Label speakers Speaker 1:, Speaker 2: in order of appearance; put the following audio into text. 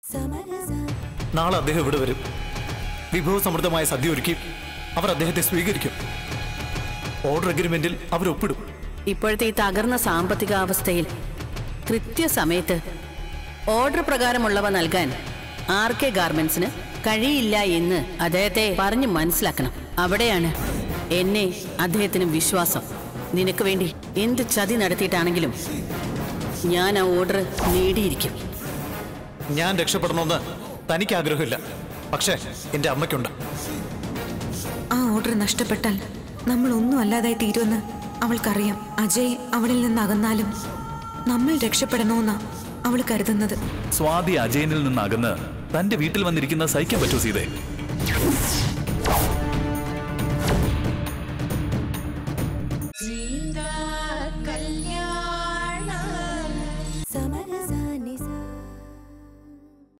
Speaker 1: നാളെ അദ്ദേഹം ഇവിടെ വരും വിഭവസമൃദ്ധമായ സദ്യ ഒരുക്കി അവർ അദ്ദേഹത്തെ സ്വീകരിക്കും ഓർഡർ അഗ്രിമെന്റിൽ അവർ ഒപ്പിടും
Speaker 2: ഇപ്പോഴത്തെ ഈ തകർന്ന സാമ്പത്തികാവസ്ഥയിൽ കൃത്യസമയത്ത് ഓർഡർ പ്രകാരമുള്ളവ നൽകാൻ ആർ കെ ഗാർമെന്റ്സിന് കഴിയില്ല എന്ന് അദ്ദേഹത്തെ പറഞ്ഞു മനസ്സിലാക്കണം അവിടെയാണ് എന്നെ അദ്ദേഹത്തിന് വിശ്വാസം നിനക്ക് വേണ്ടി എന്ത് ചതി നടത്തിയിട്ടാണെങ്കിലും ഞാൻ ആ ഓർഡർ നേടിയിരിക്കും
Speaker 1: ഞാൻ രക്ഷപ്പെടണമെന്ന് തനിക്ക് ആഗ്രഹമില്ല പക്ഷേ എന്റെ അമ്മയ്ക്കുണ്ട്
Speaker 3: ആ ഓർഡർ നഷ്ടപ്പെട്ടാൽ നമ്മൾ ഒന്നും അല്ലാതായി തീരുമെന്ന് അവൾക്കറിയാം അജയ് അവളിൽ നിന്ന് അകന്നാലും നമ്മൾ രക്ഷപ്പെടണമെന്നാ അവൾ കരുതുന്നത്
Speaker 4: സ്വാതി അജയനിൽ നിന്ന് അകന്ന് തന്റെ വീട്ടിൽ വന്നിരിക്കുന്ന സഹിക്കാൻ പറ്റൂ സീതേ